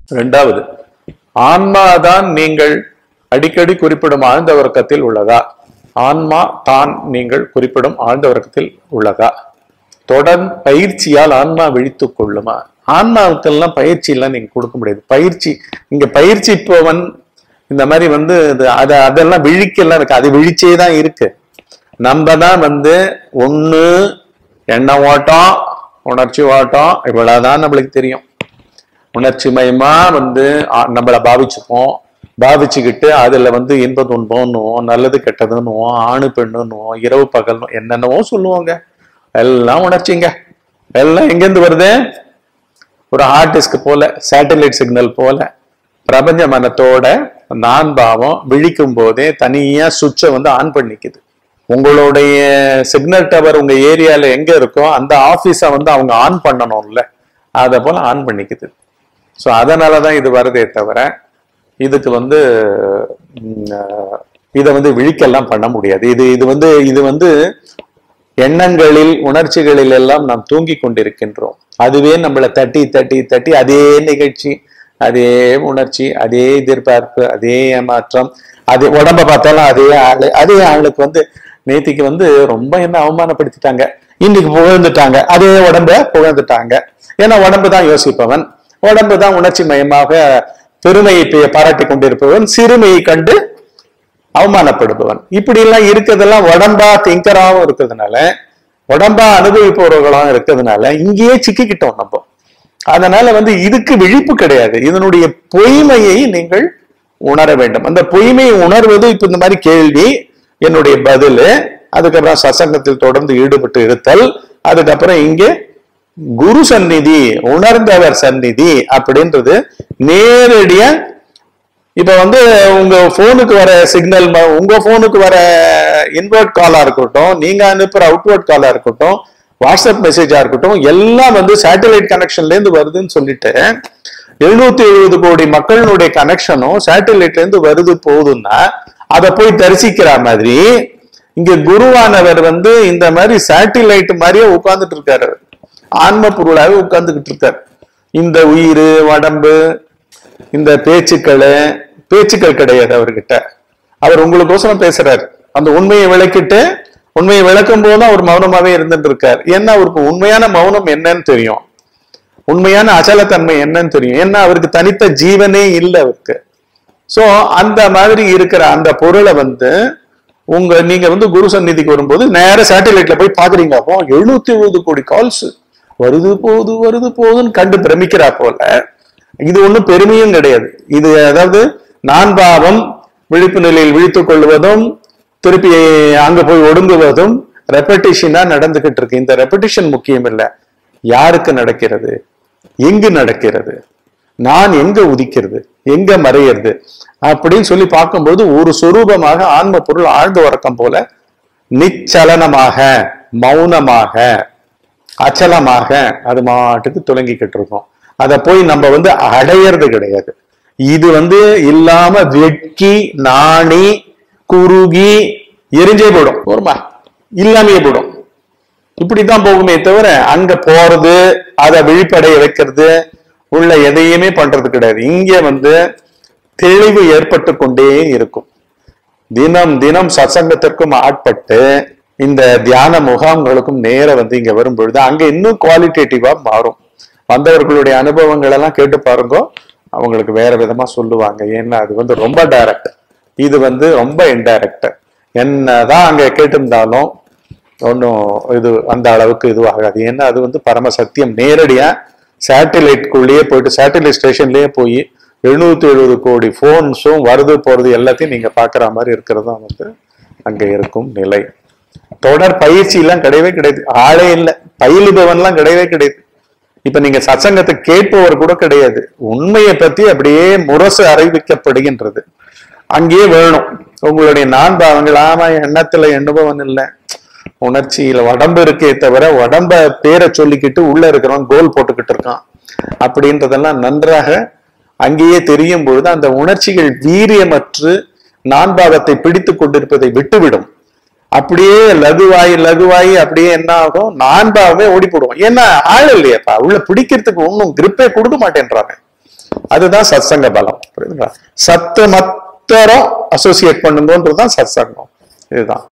இரண்டாவது ஆன்மாதான் நீங்கள் அடிக்கடி குறிப்பிடும் ஆழ்ந்த உறக்கத்தில் உள்ளதா ஆன்மா தான் நீங்கள் குறிப்பிடும் ஆழ்ந்த உறக்கத்தில் உள்ளதா தொடர் பயிற்சியால் ஆன்மா விழித்துக் கொள்ளுமா ஆன்மாவுக்கெல்லாம் பயிற்சி எல்லாம் நீங்க கொடுக்க முடியாது பயிற்சி இங்க பயிற்சி இப்பவன் இந்த மாதிரி வந்து இது அத அதெல்லாம் விழிக்கெல்லாம் இருக்கு அது விழிச்சே தான் இருக்கு நம்ம தான் வந்து ஒண்ணு எண்ண ஓட்டம் உணர்ச்சி ஓட்டம் இவ்வளவுதான் நம்மளுக்கு தெரியும் உணர்ச்சி மயமா வந்து ஆ- நம்மள பாவிச்சுப்போம் பாவிச்சுக்கிட்டு அதுல வந்து இன்ப துன்பம்னுவோம் நல்லது கெட்டதுன்னுவோம் ஆணு பெண்ணுன்னுவோம் இரவு பகல் என்னென்னவோ சொல்லுவாங்க எல்லாம் உணர்ச்சிங்க எல்லாம் எங்கேருந்து வருது ஒரு ஹார்ட் டிஸ்க் போல சேட்டலைட் சிக்னல் போல பிரபஞ்ச மனத்தோட நான் பாவம் விழிக்கும் போதே தனியா சுவிட்சை வந்து ஆன் பண்ணிக்குது உங்களுடைய சிக்னல் டவர் உங்க ஏரியால எங்க இருக்கோ அந்த ஆபீஸை வந்து அவங்க ஆன் பண்ணணும்ல அதை போல ஆன் பண்ணிக்குது ஸோ அதனாலதான் இது வருதே தவிர இதுக்கு வந்து ம், அஹ், இதை வந்து விழிக்கெல்லாம் பண்ண முடியாது இது இது வந்து இது வந்து எண்ணங்களில் உணர்ச்சிகளில் எல்லாம் நாம் தூங்கி கொண்டிருக்கின்றோம் அதுவே நம்மளை தட்டி தட்டி தட்டி அதே நிகழ்ச்சி அதே உணர்ச்சி அதே எதிர்பார்ப்பு அதே ஏமாற்றம் அதே உடம்ப பார்த்தாலும் அதே ஆளு அதே ஆளுக்கு வந்து நேத்திக்கு வந்து ரொம்ப என்ன அவமானப்படுத்திட்டாங்க இன்னைக்கு புகழ்ந்துட்டாங்க அதே உடம்ப புகழ்ந்துட்டாங்க ஏன்னா உடம்பு தான் யோசிப்பவன் உடம்பு தான் உணர்ச்சி மயமாக பெருமையை பே- பாராட்டி கொண்டிருப்பவன் சிறுமையை கண்டு அவமானப்படுபவன் இப்படி எல்லாம் இருக்கிறதெல்லாம் உடம்பா திங்கராவும் இருக்கிறதுனால உடம்பா அனுபவிப்பவர்களாகவும் இருக்கிறதுனால இங்கேயே சிக்கிக்கிட்டோம் நம்ம அதனால வந்து இதுக்கு விழிப்பு கிடையாது இதனுடைய பொய்மையை நீங்கள் உணர வேண்டும் அந்த பொய்மையை உணர்வது இப்ப இந்த மாதிரி கேள்வி என்னுடைய பதிலு அதுக்கப்புறம் சசங்கத்தில் தொடர்ந்து ஈடுபட்டு இருத்தல் அதுக்கப்புறம் இங்கே குரு சந்நிதி உணர்ந்தவர் சந்நிதி அப்படின்றது நேரடியா இப்ப வந்து உங்க போனுக்கு வர சிக்னல் உங்க போனுக்கு வர இன்வெர்ட் காலா இருக்கட்டும் நீங்க அனுப்புற அவுட்வர்ட் காலா இருக்கட்டும் வாட்ஸ்அப் மெசேஜா இருக்கட்டும் எல்லாம் வந்து சேட்டலைட் கனெக்ஷன்ல இருந்து வருதுன்னு சொல்லிட்டு எழுநூத்தி எழுபது கோடி மக்களினுடைய கனெக்ஷனும் சேட்டலைட்ல இருந்து வருது போகுதுன்னா அதை போய் தரிசிக்கிற மாதிரி இங்க குருவானவர் வந்து இந்த மாதிரி சேட்டிலைட் மாதிரியே உட்கார்ந்துட்டு இருக்காரு ஆன்ம பொருளாவே உட்கார்ந்துகிட்டு இருக்காரு இந்த உயிர் உடம்பு இந்த பேச்சுக்கள் பேச்சுக்கள் கிடையாது அவர்கிட்ட அவர் உங்களுக்கோசரம் பேசுறாரு அந்த உண்மையை விளக்கிட்டு உண்மையை விளக்கும் போது அவர் மௌனமாவே இருந்துட்டு இருக்காரு ஏன்னா அவருக்கு உண்மையான மௌனம் என்னன்னு தெரியும் உண்மையான அச்சலத்தன்மை என்னன்னு தெரியும் ஏன்னா அவருக்கு தனித்த ஜீவனே இல்லை அவருக்கு சோ அந்த மாதிரி இருக்கிற அந்த பொருளை வந்து உங்க நீங்க வந்து குரு சந்நிதிக்கு வரும்போது நேர சேட்டலைட்ல போய் பாக்குறீங்க அப்போ எழுநூத்தி எழுபது கோடி கால்ஸ் வருது போகுது வருது போகுதுன்னு கண்டு பிரமிக்கிறா போல இது ஒண்ணும் பெருமையும் கிடையாது இது அதாவது நான் பாவம் விழிப்பு நிலையில் விழித்துக் கொள்வதும் திருப்பி அங்க போய் ஒடுங்குவதும் ரெப்படிஷனா நடந்துகிட்டு இருக்கு இந்த ரெப்படிஷன் முக்கியம் இல்ல யாருக்கு நடக்கிறது எங்கு நடக்கிறது நான் எங்க உதிக்கிறது எங்க மறையிறது அப்படின்னு சொல்லி பார்க்கும்போது ஒரு சொரூபமாக ஆன்ம பொருள் ஆழ்ந்த உறக்கம் போல நிச்சலனமாக மௌனமாக அச்சலமாக அது மாட்டுக்கு துலங்கிக்கிட்டு இருக்கும் அதை போய் நம்ம வந்து அடையிறது கிடையாது இது வந்து இல்லாம வெட்கி நாணி குறுகி எரிஞ்சே போயிடும் ஒருமா இல்லாமையே போயிடும் இப்படித்தான் போகுமே தவிர அங்க போறது அதை விழிப்படைய வைக்கிறது உள்ள எதையுமே பண்றது கிடையாது இங்க வந்து தெளிவு ஏற்பட்டு கொண்டே இருக்கும் தினம் தினம் சத்சங்கத்திற்கும் ஆட்பட்டு இந்த தியான முகாம்களுக்கும் நேர வந்து இங்க வரும் பொழுது அங்க இன்னும் குவாலிட்டேட்டிவா மாறும் வந்தவர்களுடைய அனுபவங்கள் எல்லாம் கேட்டு பாருங்க அவங்களுக்கு வேற விதமா சொல்லுவாங்க ஏன்னா அது வந்து ரொம்ப டைரக்ட் இது வந்து ரொம்ப இன்டைரக்ட் என்னதான் அங்க கேட்டிருந்தாலும் ஒன்றும் இது அந்த அளவுக்கு இதுவாகாது ஏன்னா அது வந்து பரம சத்தியம் நேரடியா சேட்டலைட்குள்ளேயே போயிட்டு சேட்டலைட் ஸ்டேஷன்லயே போய் எழுநூத்தி எழுபது கோடி ஃபோன்ஸும் வருது போறது எல்லாத்தையும் நீங்க பாக்குற மாதிரி இருக்கிறது தான் வந்து அங்க இருக்கும் நிலை தொடர் பயிற்சி எல்லாம் கிடையவே கிடையாது ஆளே இல்லை பயிலுபவன்லாம் கிடையவே கிடையாது இப்ப நீங்க சத்சங்கத்தை கேட்பவர் கூட கிடையாது உண்மையை பத்தி அப்படியே முரசு அறிவிக்கப்படுகின்றது அங்கேயே வேணும் உங்களுடைய நான் பாவங்கள் ஆமா எண்ணத்துல எண்ணுபவன் இல்லை உணர்ச்சியில உடம்பு இருக்கே தவிர உடம்ப பேரை சொல்லிக்கிட்டு உள்ள இருக்கிறவன் கோல் போட்டுக்கிட்டு இருக்கான் அப்படின்றதெல்லாம் நன்றாக அங்கேயே தெரியும் பொழுது அந்த உணர்ச்சிகள் வீரியமற்று நான்பாவத்தை பிடித்து கொண்டிருப்பதை விட்டுவிடும் அப்படியே லகுவாய் லகுவாய் அப்படியே என்ன ஆகும் நான்பாவே ஓடி போடுவோம் ஏன்னா ஆள் இல்லையாப்பா உள்ள பிடிக்கிறதுக்கு ஒன்றும் கிரிப்பே கொடுக்க மாட்டேன்றாங்க அதுதான் சத்சங்க பலம் புரியுதுங்களா சத்து மத்தரம் அசோசியேட் பண்ணுங்கன்றதுதான் சத்சங்கம் இதுதான்